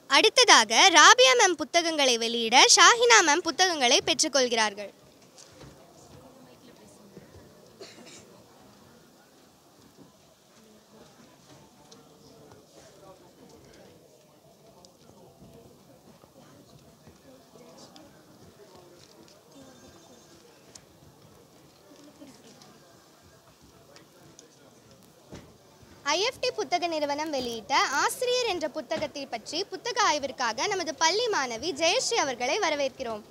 அடுத்ததாக ராபியா மேம் புத்தகங்களை வெளியிட ஷாஹினா மேம் புத்தகங்களை பெற்றுக்கொள்கிறார்கள் ஐஎஃப்டி புத்தக நிறுவனம் வெளியிட்ட ஆசிரியர் என்ற புத்தகத்தை பற்றி புத்தக ஆய்விற்காக நமது பள்ளி மாணவி ஜெயஸ்ரீ அவர்களை வரவேற்கிறோம்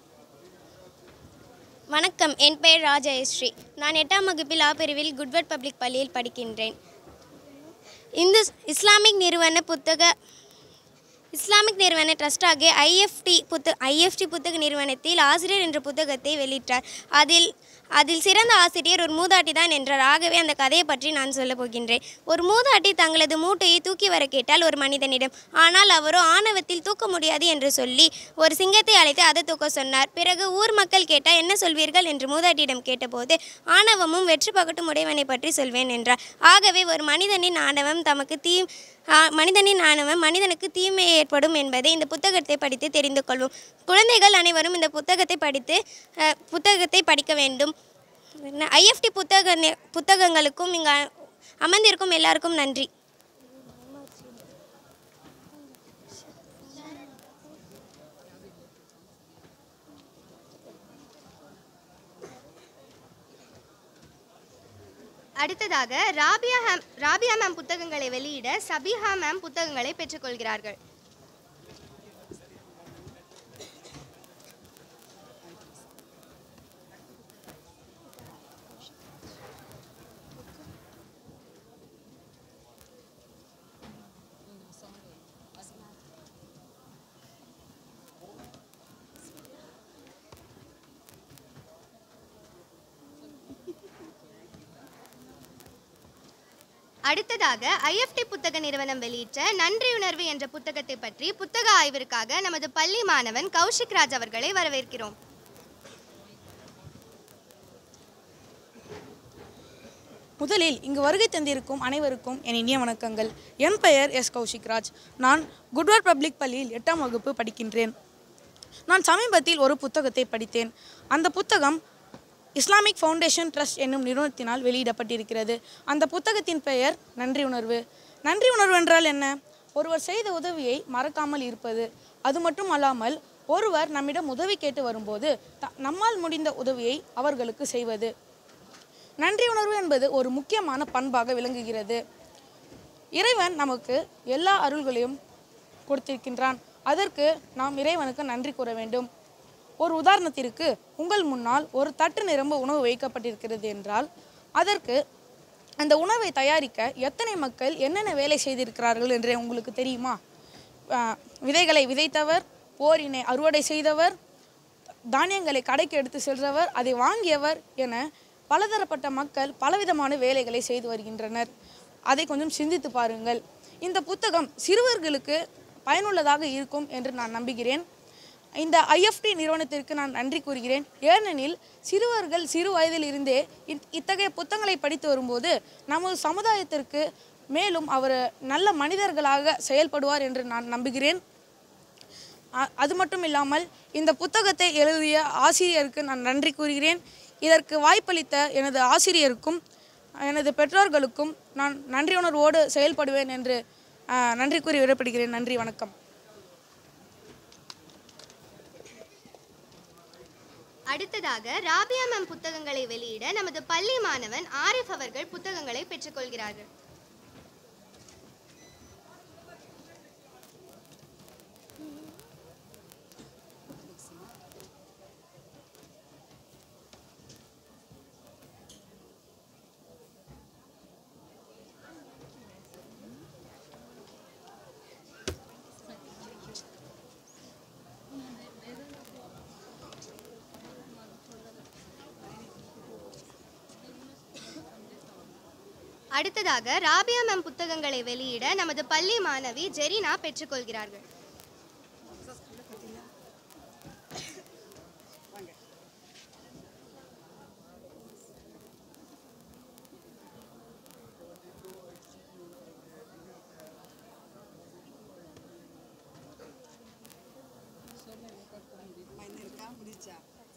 வணக்கம் என் பெயர் ராஜயஸ்ரீ நான் எட்டாம் வகுப்பில் ஆ பிரிவில் குட்வர்ட் பப்ளிக் பள்ளியில் படிக்கின்றேன் இந்து இஸ்லாமிக் நிறுவன புத்தக இஸ்லாமிக் நிறுவன ட்ரஸ்டாகிய ஐஎஃப்டி புத்த ஐஎஃப்டி புத்தக நிறுவனத்தில் ஆசிரியர் என்ற புத்தகத்தை வெளியிட்டார் அதில் அதில் சிறந்த ஆசிரியர் ஒரு மூதாட்டி தான் என்றார் ஆகவே அந்த கதையை பற்றி நான் சொல்லப் போகின்றேன் ஒரு மூதாட்டி தங்களது மூட்டையை தூக்கி வர கேட்டால் ஒரு மனிதனிடம் ஆனால் அவரோ ஆணவத்தில் தூக்க முடியாது என்று சொல்லி ஒரு சிங்கத்தை அழைத்து அதை தூக்க சொன்னார் பிறகு ஊர் மக்கள் கேட்டால் என்ன சொல்வீர்கள் என்று மூதாட்டியிடம் கேட்டபோது ஆணவமும் வெற்றி பகட்டும் உடையவனை பற்றி சொல்வேன் என்றார் ஆகவே ஒரு மனிதனின் ஆணவம் தமக்கு தீ ஆ, மனிதனின் ஆணவம் மனிதனுக்கு தீமை ஏற்படும் என்பதை இந்த புத்தகத்தை படித்து தெரிந்து கொள்வோம் குழந்தைகள் அனைவரும் இந்த புத்தகத்தை படித்து அ, புத்தகத்தை படிக்க வேண்டும் ஐஎஃப்டி புத்தக நி- புத்தகங்களுக்கும் இங்கே அமர்ந்திருக்கும் எல்லாருக்கும் நன்றி அடுத்ததாக ராபியா ஹேம் ராபியா மேம் புத்தகங்களை வெளியிட சபிஹா மேம் புத்தகங்களை பெற்றுக்கொள்கிறார்கள் அடுத்ததாக ஐஎஃப்டி புத்தக நிறுவனம் வெளியிட்ட நன்றியுணர்வு என்ற புத்தகத்தை பற்றி புத்தக ஆய்விற்காக நமது பள்ளி மாணவன் கௌஷிக் ராஜ் அவர்களை வரவேற்கிறோம் முதலில் இங்கு வருகை தந்திருக்கும் அனைவருக்கும் என் இனிய வணக்கங்கள் என் பெயர் எஸ் கௌஷிக் ராஜ் நான் குட்வர்ட் பப்ளிக் பள்ளியில் எட்டாம் வகுப்பு படிக்கின்றேன் நான் சமீபத்தில் ஒரு புத்தகத்தை படித்தேன் அந்த புத்தகம் இஸ்லாமிக் ஃபவுண்டேஷன் ட்ரஸ்ட் என்னும் நிறுவனத்தினால் வெளியிடப்பட்டிருக்கிறது அந்த புத்தகத்தின் பெயர் நன்றி உணர்வு நன்றி உணர்வு என்றால் என்ன ஒருவர் செய்த உதவியை மறக்காமல் இருப்பது அது மட்டும் அல்லாமல் ஒருவர் நம்மிடம் உதவி கேட்டு வரும்போது த- நம்மால் முடிந்த உதவியை அவர்களுக்கு செய்வது நன்றி உணர்வு என்பது ஒரு முக்கியமான பண்பாக விளங்குகிறது இறைவன் நமக்கு எல்லா அருள்களையும் கொடுத்திருக்கின்றான் அதற்கு நாம் இறைவனுக்கு நன்றி கூற வேண்டும் ஒரு உதாரணத்திற்கு உங்கள் முன்னால் ஒரு தட்டு நிரம்ப உணவு வைக்கப்பட்டிருக்கிறது என்றால் அதற்கு அந்த உணவை தயாரிக்க எத்தனை மக்கள் என்னென்ன வேலை செய்திருக்கிறார்கள் என்று உங்களுக்கு தெரியுமா ஆஹ், விதைகளை விதைத்தவர் போரினை அறுவடை செய்தவர் தானியங்களை கடைக்கு எடுத்து செல்றவர் அதை வாங்கியவர் என பலதரப்பட்ட மக்கள் பலவிதமான வேலைகளை செய்து வருகின்றனர் அதை கொஞ்சம் சிந்தித்து பாருங்கள் இந்த புத்தகம் சிறுவர்களுக்கு பயனுள்ளதாக இருக்கும் என்று நான் நம்புகிறேன் இந்த ஐஎஃப்டி நிறுவனத்திற்கு நான் நன்றி கூறுகிறேன் ஏனெனில் சிறுவர்கள் சிறு வயதில் இருந்தே இத்- இத்தகைய புத்தகங்களை படித்து வரும்போது நமது சமுதாயத்திற்கு மேலும் அவர் நல்ல மனிதர்களாக செயல்படுவார் என்று நான் நம்புகிறேன் அ- அது மட்டும் இல்லாமல் இந்த புத்தகத்தை எழுதிய ஆசிரியருக்கு நான் நன்றி கூறுகிறேன் இதற்கு வாய்ப்பளித்த எனது ஆசிரியருக்கும் எனது பெற்றோர்களுக்கும் நான் நன்றி உணர்வோடு செயல்படுவேன் என்று அ, நன்றி கூறி விடப்படுகிறேன் நன்றி வணக்கம் அடுத்ததாக ராபியா மேம் புத்தகங்களை வெளியிட நமது பள்ளி மாணவன் ஆரிஃப் அவர்கள் புத்தகங்களை பெற்றுக்கொள்கிறார்கள் அடுத்ததாக ராபியா மேம் புத்தகங்களை வெளியிட நமது பள்ளி மாணவி ஜெரினா பெற்றுக்கொள்கிறார்கள்